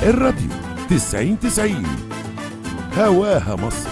الراديو تسعين تسعين هواها مصر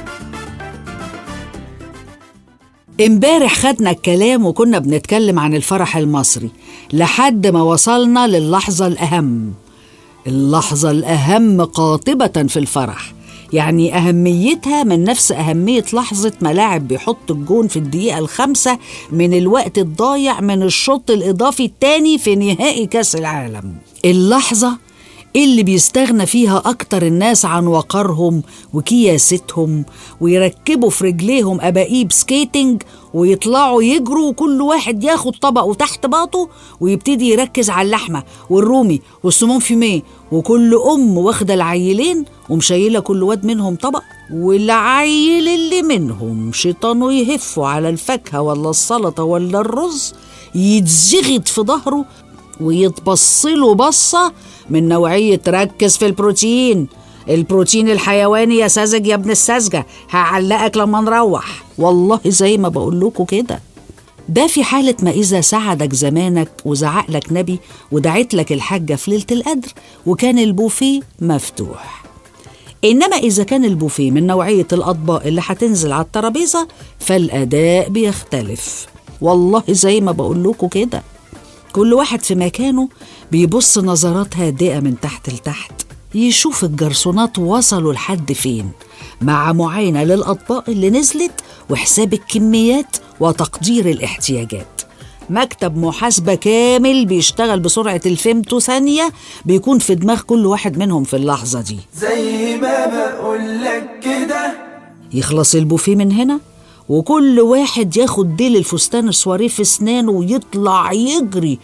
امبارح خدنا الكلام وكنا بنتكلم عن الفرح المصري لحد ما وصلنا للحظة الأهم اللحظة الأهم قاطبة في الفرح يعني أهميتها من نفس أهمية لحظة ما لاعب بيحط الجون في الدقيقة الخامسة من الوقت الضايع من الشوط الإضافي التاني في نهائي كأس العالم اللحظة اللي بيستغنى فيها أكتر الناس عن وقارهم وكياستهم ويركبوا في رجليهم أباقيب سكيتنج ويطلعوا يجروا وكل واحد ياخد طبقه تحت باطه ويبتدي يركز على اللحمة والرومي والسمون فيميه وكل أم واخدة العيلين ومشيلة كل واد منهم طبق والعيل اللي منهم شيطانه يهفوا على الفاكهة ولا السلطة ولا الرز يتزغط في ظهره ويتبصله بصة من نوعية ركز في البروتين البروتين الحيواني يا ساذج يا ابن الساذجة هعلقك لما نروح والله زي ما بقول لكم كده ده في حالة ما إذا ساعدك زمانك وزعق لك نبي ودعت لك الحاجة في ليلة القدر وكان البوفيه مفتوح إنما إذا كان البوفيه من نوعية الأطباق اللي هتنزل على الترابيزة فالأداء بيختلف والله زي ما بقول لكم كده كل واحد في مكانه بيبص نظرات هادئة من تحت لتحت يشوف الجرسونات وصلوا لحد فين مع معاينة للأطباق اللي نزلت وحساب الكميات وتقدير الاحتياجات مكتب محاسبة كامل بيشتغل بسرعة الفيمتو ثانية بيكون في دماغ كل واحد منهم في اللحظة دي زي ما بقولك كده يخلص البوفيه من هنا وكل واحد ياخد ديل الفستان السواريه في اسنانه ويطلع يجري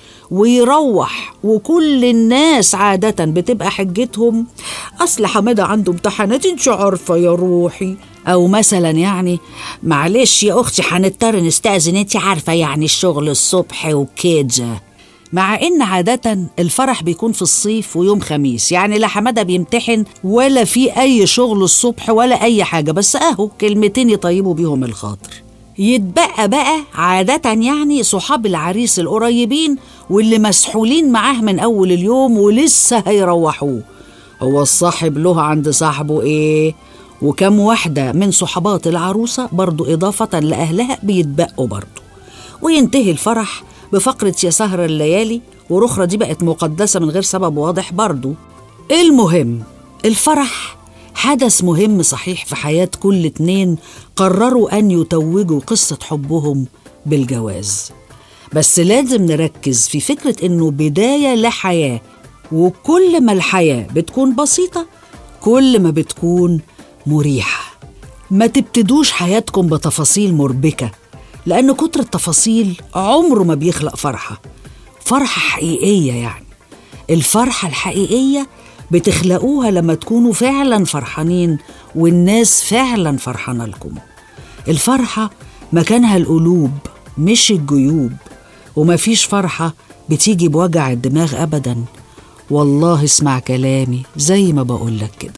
ويروح وكل الناس عادة بتبقى حجتهم أصل حمادة عنده امتحانات انت عارفة يا روحي أو مثلا يعني معلش يا أختي هنضطر نستأذن انت عارفة يعني الشغل الصبح وكده مع ان عادة الفرح بيكون في الصيف ويوم خميس يعني لا حمادة بيمتحن ولا في اي شغل الصبح ولا اي حاجة بس اهو كلمتين يطيبوا بيهم الخاطر يتبقى بقى عادة يعني صحاب العريس القريبين واللي مسحولين معاه من أول اليوم ولسه هيروحوه هو الصاحب له عند صاحبه إيه؟ وكم واحدة من صحبات العروسة برضو إضافة لأهلها بيتبقوا برضو وينتهي الفرح بفقرة يا سهر الليالي ورخرة دي بقت مقدسة من غير سبب واضح برضو المهم الفرح حدث مهم صحيح في حياة كل اتنين قرروا أن يتوجوا قصة حبهم بالجواز بس لازم نركز في فكرة إنه بداية لحياة وكل ما الحياة بتكون بسيطة كل ما بتكون مريحة ما تبتدوش حياتكم بتفاصيل مربكة لأن كتر التفاصيل عمره ما بيخلق فرحة فرحة حقيقية يعني الفرحة الحقيقية بتخلقوها لما تكونوا فعلا فرحانين والناس فعلا فرحانة لكم الفرحة مكانها القلوب مش الجيوب ومفيش فرحة بتيجي بوجع الدماغ أبدا والله اسمع كلامي زي ما بقولك كده